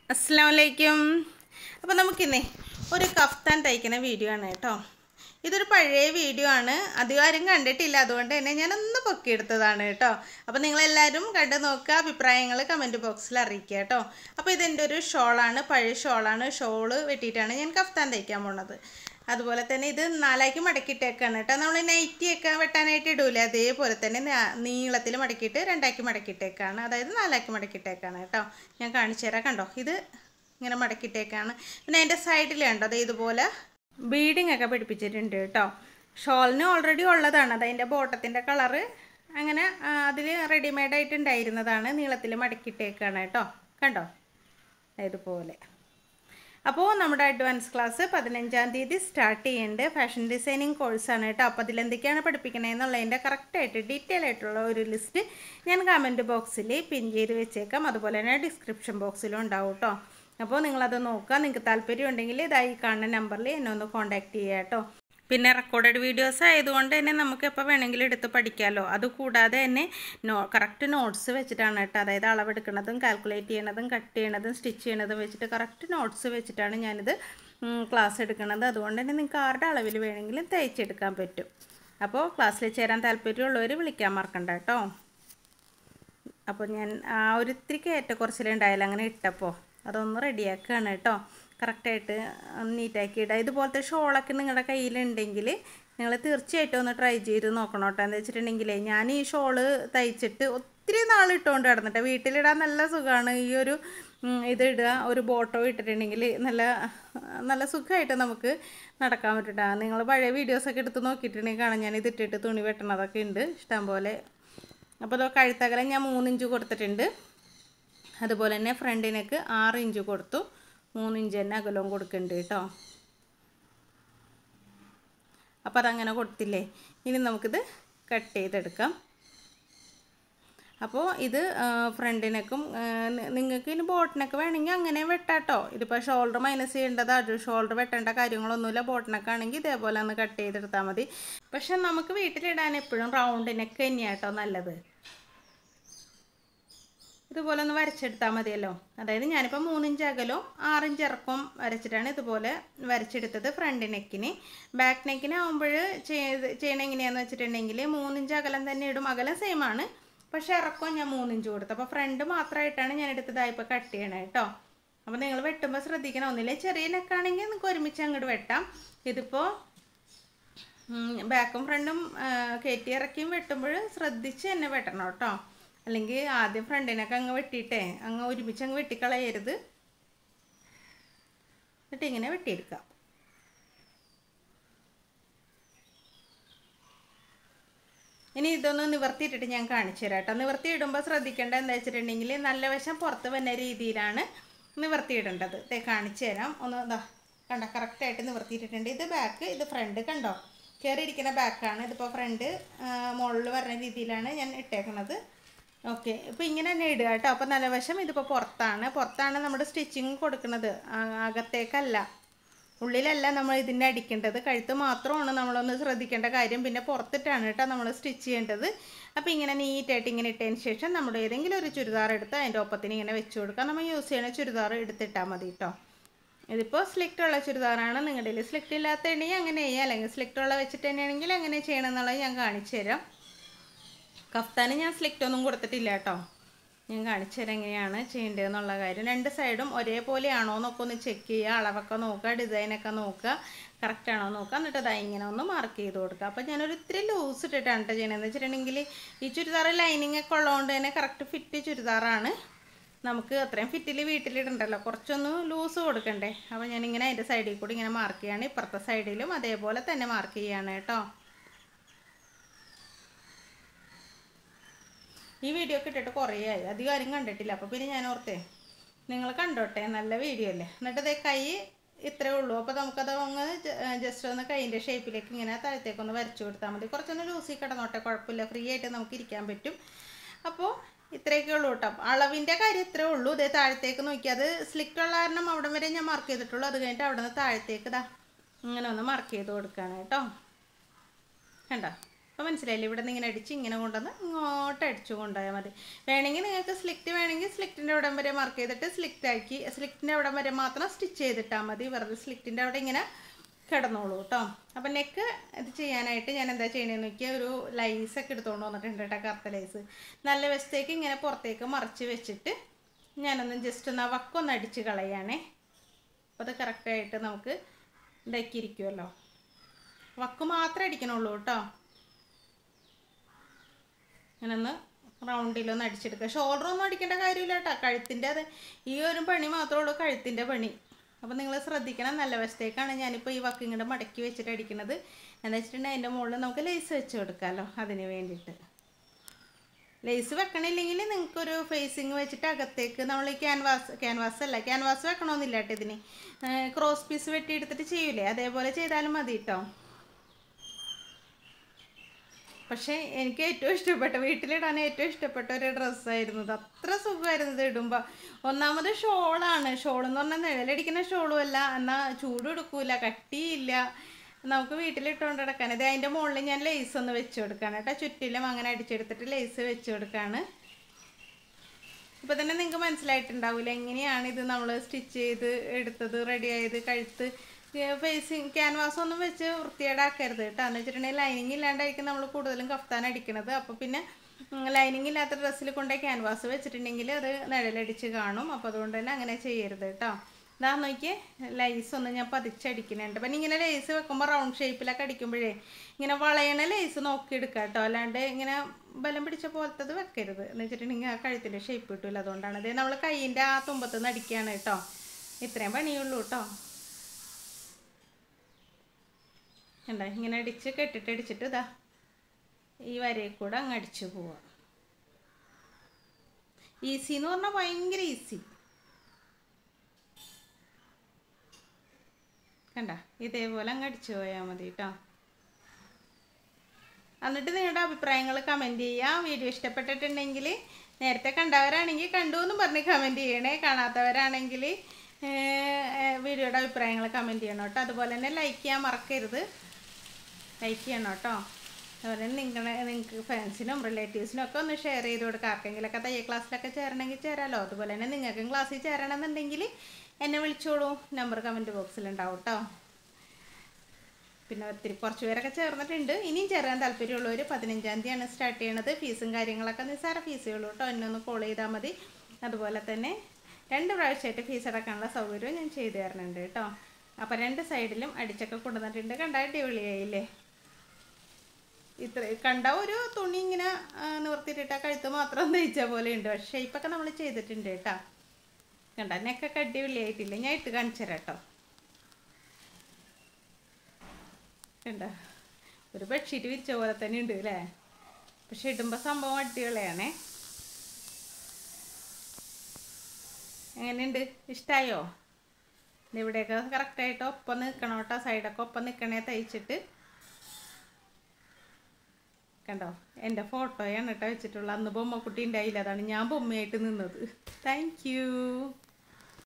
അസ്സാം വലൈക്കും അപ്പോൾ നമുക്കിന്നേ ഒരു കഫ്താൻ തയ്ക്കുന്ന വീഡിയോ ആണ് കേട്ടോ ഇതൊരു പഴയ വീഡിയോ ആണ് അധികം ആരും കണ്ടിട്ടില്ല അതുകൊണ്ട് തന്നെ ഞാനൊന്ന് പൊക്കിയെടുത്തതാണ് കേട്ടോ അപ്പോൾ നിങ്ങളെല്ലാവരും കണ്ടു നോക്കുക അഭിപ്രായങ്ങൾ കമൻറ്റ് ബോക്സിൽ അറിയിക്കുക കേട്ടോ അപ്പോൾ ഇതെൻ്റെ ഒരു ഷോളാണ് പഴയ ഷോളാണ് ഷോള് വെട്ടിയിട്ടാണ് ഞാൻ കഫ്താൻ തയ്ക്കാൻ പോണത് അതുപോലെ തന്നെ ഇത് നാലാക്കി മടക്കിയിട്ടേക്കാണ് കേട്ടോ നമ്മൾ നൈറ്റിയൊക്കെ വെട്ടാനായിട്ട് ഇടൂലേ അതേപോലെ തന്നെ നീളത്തിൽ മടക്കിയിട്ട് രണ്ടാക്കി മടക്കിയിട്ടേക്കാണ് അതായത് നാലാക്കി മടക്കിയിട്ടേക്കാണ് കേട്ടോ ഞാൻ കാണിച്ചു തരാം കണ്ടോ ഇത് ഇങ്ങനെ മടക്കിയിട്ടേക്കാണ് പിന്നെ അതിൻ്റെ സൈഡിൽ കണ്ടോ അത് ഇതുപോലെ ബീഡിങ് ഒക്കെ പിടിപ്പിച്ചിട്ടുണ്ട് കേട്ടോ ഷോളിന് ഓൾറെഡി ഉള്ളതാണ് അത് അതിൻ്റെ ബോട്ടത്തിൻ്റെ കളറ് അങ്ങനെ അതിൽ റെഡിമെയ്ഡായിട്ട് ഉണ്ടായിരുന്നതാണ് നീളത്തിൽ മടക്കിയിട്ടേക്കാണ് കേട്ടോ കണ്ടോ ഇതുപോലെ അപ്പോൾ നമ്മുടെ അഡ്വാൻസ് ക്ലാസ് പതിനഞ്ചാം തീയതി സ്റ്റാർട്ട് ചെയ്യുന്നുണ്ട് ഫാഷൻ ഡിസൈനിങ് കോഴ്സാണ് കേട്ടോ അപ്പോൾ അതിലെന്തൊക്കെയാണ് പഠിപ്പിക്കണേ എന്നുള്ളതിൻ്റെ കറക്റ്റായിട്ട് ഡീറ്റെയിൽ ആയിട്ടുള്ള ഒരു ലിസ്റ്റ് ഞാൻ കമൻറ്റ് ബോക്സിൽ പിൻ ചെയ്ത് വെച്ചേക്കാം അതുപോലെ തന്നെ ഡിസ്ക്രിപ്ഷൻ ബോക്സിലും ഉണ്ടാവും കേട്ടോ അപ്പോൾ നിങ്ങളത് നോക്കുക നിങ്ങൾക്ക് താല്പര്യം ഉണ്ടെങ്കിൽ ഇതായി കാണുന്ന നമ്പറിൽ എന്നെ ഒന്ന് കോൺടാക്റ്റ് ചെയ്യുക കേട്ടോ പിന്നെ റെക്കോർഡഡ് വീഡിയോസ് ആയതുകൊണ്ട് തന്നെ നമുക്ക് എപ്പോൾ വേണമെങ്കിലും എടുത്ത് പഠിക്കാമല്ലോ അതുകൂടാതെ തന്നെ നോ കറക്റ്റ് നോട്ട്സ് വെച്ചിട്ടാണ് കേട്ടോ അതായത് അളവെടുക്കുന്നതും കാൽക്കുലേറ്റ് ചെയ്യണതും കട്ട് ചെയ്യണതും സ്റ്റിച്ച് ചെയ്യണതും വെച്ചിട്ട് കറക്റ്റ് നോട്ട്സ് വെച്ചിട്ടാണ് ഞാനിത് ക്ലാസ് എടുക്കുന്നത് അതുകൊണ്ട് തന്നെ നിങ്ങൾക്ക് ആരുടെ അളവിൽ വേണമെങ്കിലും തയ്ച്ചെടുക്കാൻ പറ്റും അപ്പോൾ ക്ലാസ്സിൽ ചേരാൻ താല്പര്യമുള്ളവർ വിളിക്കാൻ മറക്കണ്ട കേട്ടോ അപ്പോൾ ഞാൻ ആ ഒരു ഇത്തിരി കയറ്റക്കുറച്ചിലുണ്ടായില്ല അങ്ങനെ ഇട്ടപ്പോൾ അതൊന്ന് റെഡിയാക്കുകയാണ് കേട്ടോ കറക്റ്റായിട്ട് നീറ്റാക്കി ഇടുക ഇതുപോലത്തെ ഷോളൊക്കെ നിങ്ങളുടെ കയ്യിലുണ്ടെങ്കിൽ നിങ്ങൾ തീർച്ചയായിട്ടും ഒന്ന് ട്രൈ ചെയ്ത് നോക്കണം കേട്ടോ എന്താ വെച്ചിട്ടുണ്ടെങ്കിൽ ഞാൻ ഈ ഷോള് തയ്ച്ചിട്ട് ഒത്തിരി നാൾ ഇട്ടുകൊണ്ട് കിടന്നിട്ട് വീട്ടിലിടാൻ നല്ല സുഖമാണ് ഈ ഒരു ഇത് ഇടുക ഒരു ബോട്ടോ ഇട്ടിട്ടുണ്ടെങ്കിൽ നല്ല നല്ല സുഖമായിട്ട് നമുക്ക് നടക്കാൻ പറ്റും നിങ്ങൾ പഴയ വീഡിയോസൊക്കെ എടുത്ത് നോക്കിയിട്ടുണ്ടെങ്കിൽ കാണാം ഞാൻ ഇതിട്ടിട്ട് തുണി വെട്ടണതൊക്കെ ഉണ്ട് ഇഷ്ടംപോലെ അപ്പോൾ അതോ കഴുത്തകലം ഞാൻ മൂന്നിഞ്ച് കൊടുത്തിട്ടുണ്ട് അതുപോലെ തന്നെ ഫ്രണ്ടിനേക്ക് ആറ് ഇഞ്ച് കൊടുത്തു മൂന്ന് ഇഞ്ച് തന്നെ അകലവും കൊടുക്കുന്നുണ്ട് കേട്ടോ അപ്പോൾ അതങ്ങനെ കൊടുത്തില്ലേ ഇനി നമുക്കിത് കട്ട് ചെയ്തെടുക്കാം അപ്പോൾ ഇത് ഫ്രണ്ടിനേക്കും നിങ്ങൾക്ക് ഇനി ബോട്ടിനൊക്കെ വേണമെങ്കിൽ അങ്ങനെ വെട്ടാട്ടോ ഇതിപ്പോൾ ഷോൾഡർ മൈനസ് ചെയ്യേണ്ടത് അത് ഷോൾഡർ വെട്ടേണ്ട കാര്യങ്ങളൊന്നുമില്ല ബോട്ടിനൊക്കെ ആണെങ്കിൽ ഇതേപോലെ ഒന്ന് കട്ട് ചെയ്തെടുത്താൽ മതി പക്ഷെ നമുക്ക് വീട്ടിലിടാൻ എപ്പോഴും റൗണ്ടിനൊക്കെ തന്നെയാട്ടോ നല്ലത് ഇതുപോലെ ഒന്ന് വരച്ചെടുത്താൽ മതിയല്ലോ അതായത് ഞാനിപ്പോൾ മൂന്നിഞ്ച് അകലും ആറിഞ്ച് ഇറക്കം വരച്ചിട്ടാണ് ഇതുപോലെ വരച്ചെടുത്തത് ഫ്രണ്ട് നെക്കിന് ബാക്ക് നെക്കിന് ആകുമ്പോൾ ചെയ്ത് ചെയ്യണ എങ്ങനെയാണെന്ന് വെച്ചിട്ടുണ്ടെങ്കിൽ മൂന്നിഞ്ച് അകലം തന്നെ ഇടും അകലം സെയിം ആണ് പക്ഷേ ഇറക്കം ഞാൻ മൂന്നിഞ്ച് കൊടുത്തു അപ്പോൾ ഫ്രണ്ട് മാത്രമായിട്ടാണ് ഞാൻ എടുത്തതായി ഇപ്പോൾ കട്ട് ചെയ്യണത് കേട്ടോ അപ്പോൾ നിങ്ങൾ വെട്ടുമ്പോൾ ശ്രദ്ധിക്കണം ഒന്നില്ലേ ചെറിയ നെക്കാണെങ്കിൽ നിങ്ങൾക്ക് ഒരുമിച്ച് അങ്ങോട്ട് വെട്ടാം ഇതിപ്പോൾ ബാക്കും ഫ്രണ്ടും കയറ്റി ഇറക്കിയും വെട്ടുമ്പോൾ ശ്രദ്ധിച്ച് തന്നെ വെട്ടണം കേട്ടോ അല്ലെങ്കിൽ ആദ്യം ഫ്രണ്ടിനൊക്കെ അങ്ങ് വെട്ടിയിട്ടേ അങ്ങ് ഒരുമിച്ച് അങ്ങ് വെട്ടിക്കളയരുത് എന്നിട്ട് ഇങ്ങനെ വെട്ടിയെടുക്കാം ഇനി ഇതൊന്ന് നിവർത്തിയിട്ടിട്ട് ഞാൻ കാണിച്ചു തരാം കേട്ടോ നിവർത്തി ഇടുമ്പോൾ ശ്രദ്ധിക്കേണ്ട എന്താ വെച്ചിട്ടുണ്ടെങ്കിൽ നല്ല വശം പുറത്ത് വന്ന രീതിയിലാണ് നിവർത്തിയിടേണ്ടത് ഇതേ കാണിച്ചു തരാം ഒന്ന് ഇതാ കണ്ട കറക്റ്റായിട്ട് നിവർത്തിയിട്ടിട്ടുണ്ട് ഇത് ബാക്ക് ഇത് ഫ്രണ്ട് കണ്ടോ കയറിയിരിക്കുന്ന ബാക്കാണ് ഇതിപ്പോൾ ഫ്രണ്ട് മുകളിൽ വരുന്ന രീതിയിലാണ് ഞാൻ ഇട്ടേക്കണത് ഓക്കെ ഇപ്പോൾ ഇങ്ങനെ തന്നെ ഇടുക കേട്ടോ അപ്പോൾ നല്ല വശം ഇതിപ്പോൾ പുറത്താണ് പുറത്താണ് നമ്മുടെ സ്റ്റിച്ചിങ് കൊടുക്കുന്നത് അകത്തേക്കല്ല ഉള്ളിലല്ല നമ്മൾ ഇതിൻ്റെ അടിക്കേണ്ടത് കഴുത്ത് മാത്രമാണ് നമ്മളൊന്ന് ശ്രദ്ധിക്കേണ്ട കാര്യം പിന്നെ പുറത്തിട്ടാണ് കേട്ടോ നമ്മൾ സ്റ്റിച്ച് ചെയ്യേണ്ടത് അപ്പോൾ ഇങ്ങനെ നീറ്റായിട്ട് ഇങ്ങനെ ഇട്ടതിന് ശേഷം നമ്മൾ ഏതെങ്കിലും ഒരു ചുരിദാർ എടുത്ത് അതിൻ്റെ ഒപ്പത്തിന് ഇങ്ങനെ വെച്ച് കൊടുക്കുക നമ്മൾ യൂസ് ചെയ്യുന്ന ചുരിദാർ എടുത്തിട്ടാൽ മതി കേട്ടോ ഇതിപ്പോൾ സ്ലിക്റ്റ് ഉള്ള ചുരിദാറാണ് നിങ്ങളുടെ കയ്യിൽ സ്ലിക്റ്റ് ഇല്ലാത്തതുണ്ടെങ്കിൽ അങ്ങനെ ചെയ്യാം അല്ലെങ്കിൽ സ്ലിക്റ്റ് ഉള്ള വെച്ചിട്ട് തന്നെയാണെങ്കിൽ അങ്ങനെ ചെയ്യണം എന്നുള്ളത് ഞാൻ കാണിച്ചു തരാം കഫ്താന് ഞാൻ സ്ലിക്റ്റ് ഒന്നും കൊടുത്തിട്ടില്ല കേട്ടോ ഞാൻ കാണിച്ചു തരാം എങ്ങനെയാണ് ചെയ്യേണ്ടതെന്നുള്ള കാര്യം രണ്ട് സൈഡും ഒരേപോലെയാണോ എന്നൊക്കെ ഒന്ന് ചെക്ക് ചെയ്യുക അളവൊക്കെ നോക്കുക ഡിസൈനൊക്കെ നോക്കുക കറക്റ്റ് ആണോ നോക്കുക എന്നിട്ട് അതാ ഇങ്ങനെ ഒന്ന് മാർക്ക് ചെയ്ത് കൊടുക്കുക അപ്പോൾ ഞാനൊരു ഇത്തിരി ലൂസ് ഇട്ടിട്ടാണ് കേട്ടോ ചെയ്യണമെന്ന് വെച്ചിട്ടുണ്ടെങ്കിൽ ഈ ചുരിദാർ ലൈനിങ് ഒക്കെ ഉള്ളതുകൊണ്ട് തന്നെ കറക്റ്റ് ഫിറ്റ് ചുരിദാറാണ് നമുക്ക് അത്രയും ഫിറ്റിൽ വീട്ടിലിടണ്ടല്ലോ കുറച്ചൊന്ന് ലൂസ് കൊടുക്കണ്ടേ അപ്പോൾ ഞാനിങ്ങനെ അതിൻ്റെ സൈഡിൽ കൂടി ഇങ്ങനെ മാർക്ക് ചെയ്യാണ് ഇപ്പുറത്തെ സൈഡിലും അതേപോലെ തന്നെ മാർക്ക് ചെയ്യാണ് കേട്ടോ ഈ വീഡിയോ ഒക്കെ ഇട്ടിട്ട് കുറേ ആയി അധികം ആരും കണ്ടിട്ടില്ല അപ്പോൾ പിന്നെ ഞാൻ ഓർത്തേ നിങ്ങൾ കണ്ടോട്ടെ നല്ല വീഡിയോ അല്ലേ എന്നിട്ട് അതേ കൈ ഇത്രേ ഉള്ളൂ അപ്പോൾ നമുക്കത് ഒന്ന് ജസ്റ്റ് ഒന്ന് കൈയിൻ്റെ ഷേപ്പിലേക്ക് ഇങ്ങനെ താഴത്തേക്കൊന്ന് വരച്ചു കൊടുത്താൽ മതി കുറച്ചൊന്ന് ലൂസി കിടന്നോട്ടെ കുഴപ്പമില്ല ഫ്രീ ആയിട്ട് നമുക്ക് ഇരിക്കാൻ പറ്റും അപ്പോൾ ഇത്രയൊക്കെ ഉള്ളൂ കേട്ടോ അളവിൻ്റെ കാര്യം ഇത്രേ ഉള്ളൂ ഇതേ താഴത്തേക്ക് നോക്കി അത് സ്ലിക്റ്റ് ഉള്ള കാരണം അവിടെ വരെ ഞാൻ മാർക്ക് ചെയ്തിട്ടുള്ളൂ അത് കഴിഞ്ഞിട്ട് അവിടെ നിന്ന് താഴത്തേക്ക് ഇതാ ഇങ്ങനെ ഒന്ന് മാർക്ക് ചെയ്ത് കൊടുക്കുകയാണ് കേട്ടോ കണ്ടോ അപ്പോൾ മനസ്സിലായില്ലേ ഇവിടെ നിന്ന് ഇങ്ങനെ അടിച്ച് ഇങ്ങനെ കൊണ്ടുവന്ന് ഇങ്ങോട്ട് അടിച്ചു കൊണ്ടുപോയാൽ മതി വേണമെങ്കിൽ നിങ്ങൾക്ക് സ്ലിക്റ്റ് വേണമെങ്കിൽ സ്ലിക്റ്റിൻ്റെ അവിടം വരെ മാർക്ക് ചെയ്തിട്ട് സ്ലിക്റ്റ് ആക്കി സ്ലിക്റ്റിൻ്റെ അവിടം വരെ മാത്രം സ്റ്റിച്ച് ചെയ്തിട്ടാൽ മതി വെറുതെ സ്ലിക്റ്റിൻ്റെ അവിടെ ഇങ്ങനെ കിടന്നോളൂ കേട്ടോ അപ്പം നെക്ക് ഇത് ചെയ്യാനായിട്ട് ഞാൻ എന്താ ചെയ്യണമെന്ന് നോക്കിയാൽ ഒരു ലൈസൊക്കെ എടുത്തുകൊണ്ട് വന്നിട്ടുണ്ട് കേട്ടോ കറുത്ത ലൈസ് നല്ല വശത്തേക്ക് ഇങ്ങനെ പുറത്തേക്ക് മറിച്ച് വെച്ചിട്ട് ഞാനൊന്ന് ജസ്റ്റ് ഒന്ന് ആ വക്കൊന്ന് അടിച്ച് കളയാണേ അപ്പോൾ അത് കറക്റ്റായിട്ട് നമുക്ക് ഇതാക്കിയിരിക്കുമല്ലോ വക്ക് മാത്രമേ അടിക്കണുള്ളൂ കേട്ടോ ഞാനൊന്ന് റൗണ്ടിലൊന്ന് അടിച്ചെടുക്കുക ഷോൾഡർ ഒന്നും അടിക്കേണ്ട കാര്യമില്ല കേട്ടോ കഴുത്തിൻ്റെ അത് ഈ ഒരു പണി മാത്രമേ ഉള്ളൂ കഴുത്തിൻ്റെ പണി അപ്പോൾ നിങ്ങൾ ശ്രദ്ധിക്കണം നല്ല വശത്തേക്കാണ് ഞാനിപ്പോൾ ഈ വക്ക് ഇങ്ങോട്ട് മടക്കി വെച്ചിട്ട് അടിക്കുന്നത് എന്താ വെച്ചിട്ടുണ്ടെങ്കിൽ അതിൻ്റെ മുകളിൽ നമുക്ക് ലേസ് വെച്ച് കൊടുക്കാമല്ലോ അതിന് വേണ്ടിയിട്ട് ലേസ് വെക്കണില്ലെങ്കിൽ നിങ്ങൾക്കൊരു ഫേസിങ് വെച്ചിട്ട് അകത്തേക്ക് നമ്മൾ ഈ ക്യാൻവാസ് ക്യാൻവാസ് അല്ല ക്യാൻവാസ് വെക്കണമെന്നില്ല കേട്ടോ ഇതിന് ക്രോസ് പീസ് വെട്ടി എടുത്തിട്ട് ചെയ്യൂലേ അതേപോലെ ചെയ്താലും മതി കേട്ടോ പക്ഷേ എനിക്ക് ഏറ്റവും ഇഷ്ടപ്പെട്ട വീട്ടിലിടാൻ ഏറ്റവും ഇഷ്ടപ്പെട്ട ഒരു ഡ്രസ്സായിരുന്നു ഇത് അത്ര സുഖമായിരുന്നു ഇത് ഇടുമ്പോൾ ഒന്നാമത് ഷോളാണ് ഷോൾ എന്ന് പറഞ്ഞാൽ നിഴലടിക്കുന്ന ഷോളും അല്ല എന്നാൽ ചൂട് എടുക്കൂല കട്ടിയില്ല നമുക്ക് വീട്ടിലിട്ടുകൊണ്ട് കിടക്കാൻ ഇത് അതിൻ്റെ മുകളിൽ ഞാൻ ലേസ് ഒന്ന് വെച്ച് കൊടുക്കുകയാണ് കേട്ടോ ചുറ്റിലും അങ്ങനെ അടിച്ചെടുത്തിട്ട് ലേസ് വെച്ച് കൊടുക്കുകയാണ് ഇപ്പോൾ തന്നെ നിങ്ങൾക്ക് മനസ്സിലായിട്ടുണ്ടാവില്ല എങ്ങനെയാണ് ഇത് നമ്മൾ സ്റ്റിച്ച് ചെയ്ത് എടുത്തത് റെഡി ആയത് കഴുത്ത് ഫേസിങ് ക്യാൻവാസ് ഒന്നും വെച്ച് വൃത്തികേടാക്കരുത് കേട്ടോ എന്ന് വെച്ചിട്ടുണ്ടെങ്കിൽ ലൈനിങ് ഇല്ലാണ്ടായിരിക്കും നമ്മൾ കൂടുതലും കഫ്താൻ അടിക്കണത് അപ്പോൾ പിന്നെ ലൈനിങ് ഇല്ലാത്ത ഡ്രസ്സിൽ കൊണ്ടുപോയി ക്യാൻവാസ് വെച്ചിട്ടുണ്ടെങ്കിൽ അത് നിഴലടിച്ച് കാണും അപ്പോൾ അതുകൊണ്ട് തന്നെ അങ്ങനെ ചെയ്യരുത് കേട്ടോ ഇതാ നോക്കിയേ ലൈസ് ഒന്ന് ഞാൻ പതിച്ചടിക്കുന്നുണ്ട് പിന്നെ ഇങ്ങനെ ലേസ് വെക്കുമ്പോൾ റൗണ്ട് ഷേപ്പിലൊക്കെ അടിക്കുമ്പോഴേ ഇങ്ങനെ വളയണ ലേസ് നോക്കി എടുക്കുക കേട്ടോ അല്ലാണ്ട് ഇങ്ങനെ ബലം പിടിച്ച പോലത്തത് വെക്കരുത് എന്ന് വെച്ചിട്ടുണ്ടെങ്കിൽ ആ കഴുത്തിൻ്റെ ഷേപ്പ് കിട്ടില്ല അതുകൊണ്ടാണ് ഇത് നമ്മൾ കൈയിൻ്റെ ആ തുമ്പത്ത് നിന്ന് അടിക്കുകയാണ് കേട്ടോ ഇത്രയും പണിയുള്ളൂ കേട്ടോ കണ്ടോ ഇങ്ങനെ അടിച്ച് കെട്ടിട്ട് അടിച്ചിട്ട് ഇതാ ഈ വരയിൽ കൂടെ അങ്ങ് അടിച്ചു പോവാം ഈസി എന്ന് പറഞ്ഞാൽ ഭയങ്കര ഈസി കണ്ട ഇതേപോലെ അങ്ങ് അടിച്ചു പോയാൽ മതി കേട്ടോ എന്നിട്ട് നിങ്ങളുടെ അഭിപ്രായങ്ങൾ കമൻറ്റ് ചെയ്യുക വീഡിയോ ഇഷ്ടപ്പെട്ടിട്ടുണ്ടെങ്കിൽ നേരത്തെ കണ്ടവരാണെങ്കിൽ കണ്ടു എന്നും പറഞ്ഞ് കമൻറ്റ് ചെയ്യണേ കാണാത്തവരാണെങ്കിൽ വീഡിയോയുടെ അഭിപ്രായങ്ങൾ കമൻറ്റ് ചെയ്യണം കേട്ടോ അതുപോലെ തന്നെ ലൈക്ക് ചെയ്യാൻ മറക്കരുത് ലൈക്ക് ചെയ്യണം കേട്ടോ അതുപോലെ തന്നെ നിങ്ങളെ നിങ്ങൾക്ക് ഫ്രണ്ട്സിനും റിലേറ്റീവ്സിനും ഒക്കെ ഒന്ന് ഷെയർ ചെയ്ത് കൊടുക്കുക ആർക്കെങ്കിലൊക്കെ തയ്യൽ ക്ലാസ്സിലൊക്കെ ചേരണമെങ്കിൽ ചേരാമല്ലോ അതുപോലെ തന്നെ നിങ്ങൾക്കും ക്ലാസ്സിൽ ചേരണമെന്നുണ്ടെങ്കിൽ എന്നെ വിളിച്ചോളൂ നമ്പർ കമൻറ്റ് ബോക്സിലുണ്ടാവും കേട്ടോ പിന്നെ ഒത്തിരി കുറച്ച് പേരൊക്കെ ചേർന്നിട്ടുണ്ട് ഇനിയും ചേരാൻ താല്പര്യമുള്ളവർ പതിനഞ്ചാം തീയതിയാണ് സ്റ്റാർട്ട് ചെയ്യണത് ഫീസും കാര്യങ്ങളൊക്കെ നിസ്സാര ഫീസേ ഉള്ളൂ കേട്ടോ എന്നെ ഒന്ന് കോൾ ചെയ്താൽ മതി അതുപോലെ തന്നെ രണ്ട് പ്രാവശ്യമായിട്ട് ഫീസ് അടക്കാനുള്ള സൗകര്യവും ഞാൻ ചെയ്തു തരുന്നുണ്ട് കേട്ടോ അപ്പോൾ രണ്ട് സൈഡിലും അടിച്ചൊക്കെ കൊണ്ടുവന്നിട്ടുണ്ട് കണ്ട അടിപൊളിയായില്ലേ ഇത്ര കണ്ട ഒരു തുണി ഇങ്ങനെ നിവർത്തിയിട്ട കഴുത്ത് മാത്രം തയ്ച്ച പോലെ ഉണ്ട് പക്ഷേ ഷേപ്പൊക്കെ നമ്മൾ ചെയ്തിട്ടുണ്ട് കേട്ടോ കണ്ട നെക്കൊക്കെ അടിപൊളിയായിട്ടില്ല ഞാൻ ഇട്ട് കാണിച്ചു തരാം കേട്ടോ കണ്ട ഒരു ബെഡ്ഷീറ്റ് വിരിച്ച പോലെ തന്നെ ഉണ്ട് അല്ലേ പക്ഷെ ഇടുമ്പോൾ സംഭവം അടിപൊളിയാണേ എങ്ങനെയുണ്ട് ഇഷ്ടമായോ ഇവിടെയൊക്കെ കറക്റ്റായിട്ട് ഒപ്പം നിൽക്കണം കേട്ടോ സൈഡൊക്കെ ഒപ്പം നിൽക്കണേ തയ്ച്ചിട്ട് കണ്ടോ എൻ്റെ ഫോട്ടോയാണ് കേട്ടോ വെച്ചിട്ടുള്ളത് അന്ന് ബൊമ്മക്കുട്ടി ഉണ്ടായില്ല അതാണ് ഞാൻ ബൊമ്മയായിട്ട് നിന്നത് താങ്ക്